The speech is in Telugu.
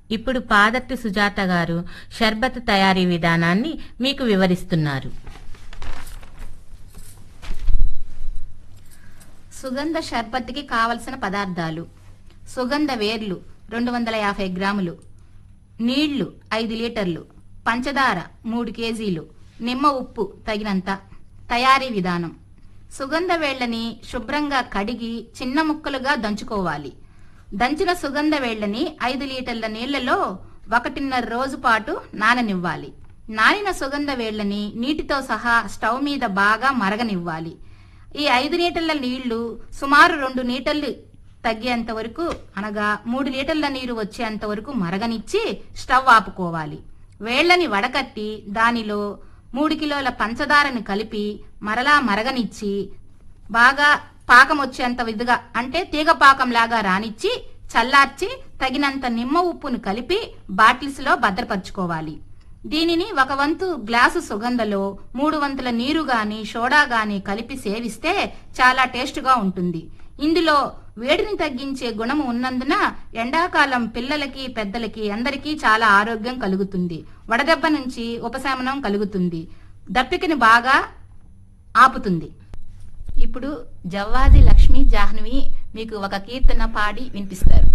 ఇప్పుడు పాదర్తి సుజాత గారు షర్బత్ తయారీ విధానాన్ని మీకు వివరిస్తున్నారు సుగంధ షర్బత్కి కావలసిన పదార్థాలు సుగంధ వేర్లు రెండు వందల యాభై గ్రాములు నీళ్లు ఐదు లీటర్లు పంచదార మూడు కేజీలు నిమ్మ ఉప్పు తగినంత తయారీ విధానం సుగంధ వేళ్లని శుభ్రంగా కడిగి చిన్న ముక్కలుగా దంచుకోవాలి దంచిన సుగంధ వేళ్లని ఐదు లీటర్ల నీళ్లలో ఒకటిన్నర రోజు పాటు నాననివ్వాలి నానిన సుగంధ వేళ్లని నీటితో సహా స్టవ్ మీద బాగా మరగనివ్వాలి ఈ ఐదు లీటర్ల నీళ్లు సుమారు రెండు లీటర్లు తగ్గేంత వరకు అనగా మూడు లీటర్ల నీరు వచ్చేంత వరకు మరగనిచ్చి స్టవ్ ఆపుకోవాలి వేళ్లని వడకట్టి దానిలో మూడు కిలోల పంచదారని కలిపి మరలా మరగనిచ్చి బాగా పాకం వచ్చేంత విధంగా అంటే తీగ పాకంలాగా రానిచ్చి చల్లార్చి తగినంత నిమ్మ ఉప్పును కలిపి బాటిల్స్ లో భద్రపరచుకోవాలి దీనిని ఒక వంతు గ్లాసు సుగంధలో మూడు వంతుల నీరు గాని సోడా గాని కలిపి సేవిస్తే చాలా టేస్టుగా ఉంటుంది ఇందులో వేడిని తగ్గించే గుణము ఉన్నందున ఎండాకాలం పిల్లలకి పెద్దలకి అందరికీ చాలా ఆరోగ్యం కలుగుతుంది వడదెబ్బ నుంచి ఉపశమనం కలుగుతుంది దప్పికని బాగా ఆపుతుంది ఇప్పుడు జవ్వాది లక్ష్మీ జాహ్నవి మీకు ఒక కీర్తన పాడి వినిపిస్తారు